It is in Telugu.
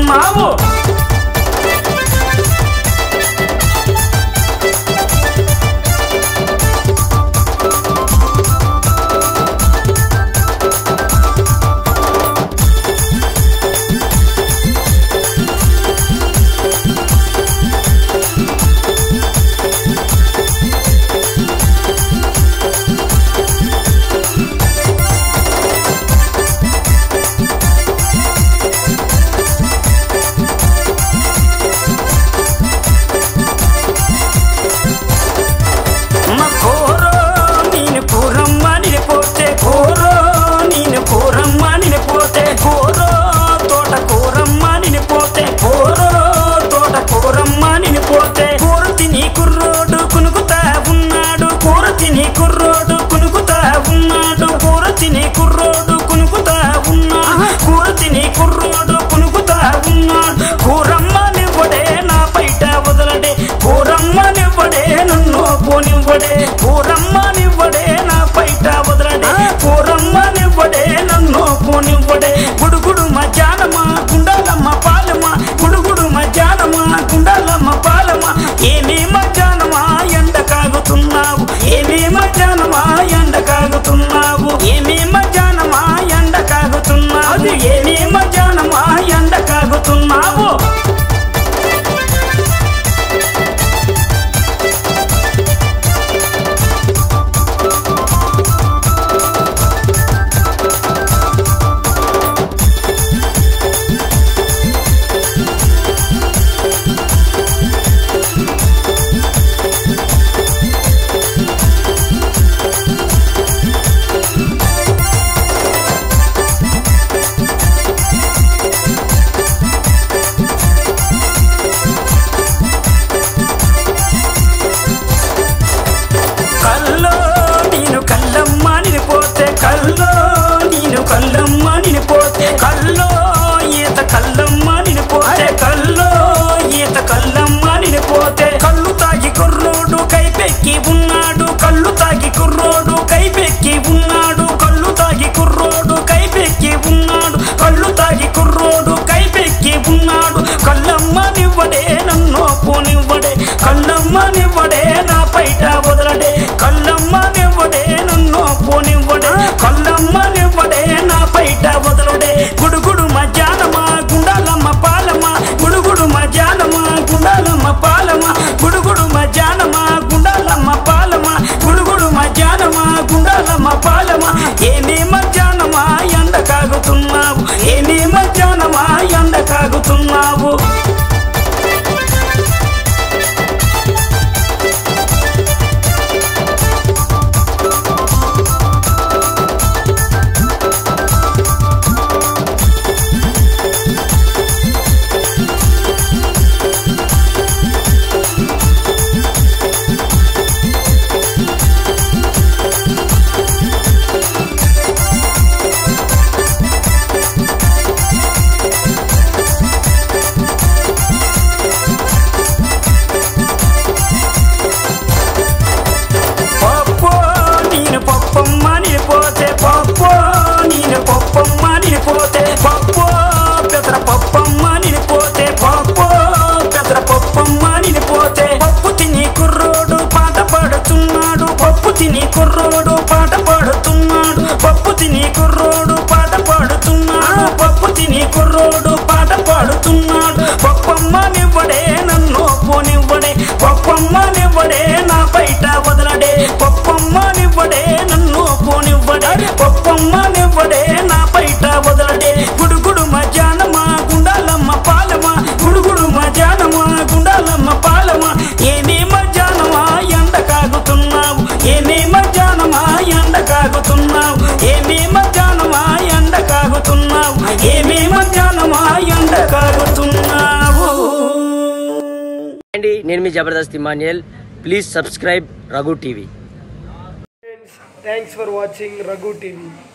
కాగుతున్నావు మా కోరో నేను కూరమ్మ నేను పోతే కోరో నేను కూరమ్మ నేను పోతే కోరో తోట కూరమ్మ నేను పోతే కోరో తోట కూరమ్మ నేను పోతే కూర తిని కుర్రోడు కునుకుతా ఉన్నాడు కూర తిని కుర్రోడు కునుకుతా ఉన్నాడు కూర తిని కుర్రోడు కునుకుతా ఉన్నాడు కూర తిని కుర్రోడు కునుకుతా ఉన్నాడు కూరమ్మ నివ్వడే నా బయట వదలడే కూరమ్మ నివ్వడే నన్ను పోనివ్వడే కూరమ్మ నివ్వడే నా బయట వదలడే కూరమ్మ నివ్వడే నన్ను పోనివ్వడే గుడుగుడు మధ్యాహ్నమా గుండాలమ్మ పాలమ్మ గుడుగుడు మధ్యాహ్నమా గుండాలమ్మ పాలమ్మ ఏమీ మధ్యాహ్నమా ఎండ కాగుతున్నావు ఏమీ మధ్యాహ్నమా ఎండ కాగుతున్నావు ఏమీ మధ్యాహ్నమా ఎండ కాగుతున్నావు ఏమీ మధ్యాహ్నమా ఎండ కాగుతున్నావు కల్లో నేను కల్లమ్మ నిని పోతే కల్లో నేను కల్లమ్మ నిని పోతే కల్లో ఈత కల్లమ్మ నిని పోతే కల్లో ఈత కల్లమ్మ నిని పోతే కళ్ళు తాగి కుర్రోడు కైపెక్కి ఉన్నాడు కళ్ళు తాగి కుర్రోడు కైపెక్కి ఉన్నాడు కళ్ళు తాగి కుర్రోడు కైపెక్కి ఉన్నాడు కళ్ళు తాగి కుర్రోడు కైపెక్కి ఉన్నాడు కల్లమ్మ నివ్వడే నన్ను పోనివ్వడే కల్లమ్మ నివ్వడే నా పైట వదలడే కల్లమ్మ నివ్వడే నన్ను పోనివ్వడే కల్లమ్మ నివ్వడే నా పైట వదలడే గుడుగుడు మధ్యాహ్నమా గుండాలమ్మ పాలమ్మ గుడుగుడు మధ్యాహ్నమా గుండాలమ్మ పాలమ్మ గుడుగుడు మధ్యాహ్నమా గుండాలమ్మ పాలమ్మ గుడుగుడు మధ్యాహ్నమా గుండాలమ్మ పాలమ్మ ఏమీ మధ్యాహ్నమా ఎండ కాగుతున్నావు ఏమీ మధ్యాహ్నమా ఎండ కాగుతున్నావు పప్పు నేను పప్పమ్మ నేను పోతే పప్పు నేను పప్పమ్మ నేను పోతే పప్పు పెద్ద పప్పమ్మ నేను పోతే పప్పు పెద్ద పప్పమ్మ నేను పోతే పప్పు తిని కుర్రోడు పాట పాడుతున్నాడు పప్పు తిని కుర్రోడు పాట పాడుతున్నాడు పప్పు తిని కుర్రోడు పాట పాడుతున్నాడు పప్పు తిని కుర్రోడు పాట పాడుతున్నాడు పప్పమ్మ నివ్వడే నన్ను పోనివ్వడే పప్పమ్మ నివ్వడే నా బయట వదలడే పప్పమ్మ నివ్వడే నన్ను పోనివ్వడే పప్పమ్మ నివ్వడే నా బయట వదలడే గుడుగుడు మధ్యాహ్నమా గుండాలమ్మ పాలమా గుడుగుడు మధ్యాహ్నమా గుండాలమ్మ పాలమా ఏమీ మధ్యాహ్నమా ఎండ కాగుతున్నావు ఏమీ మధ్యాహ్నమా ఎండ కాగుతున్నావు ఏమీ మధ్యాహ్నమా ఎండ కాగుతున్నావు ఏమీ మధ్యాహ్నమా ఎండ కాగుతున్నావు అండి నేను మీ Jabardasth Emmanuel please subscribe Raghu TV Thanks for watching Raghu TV.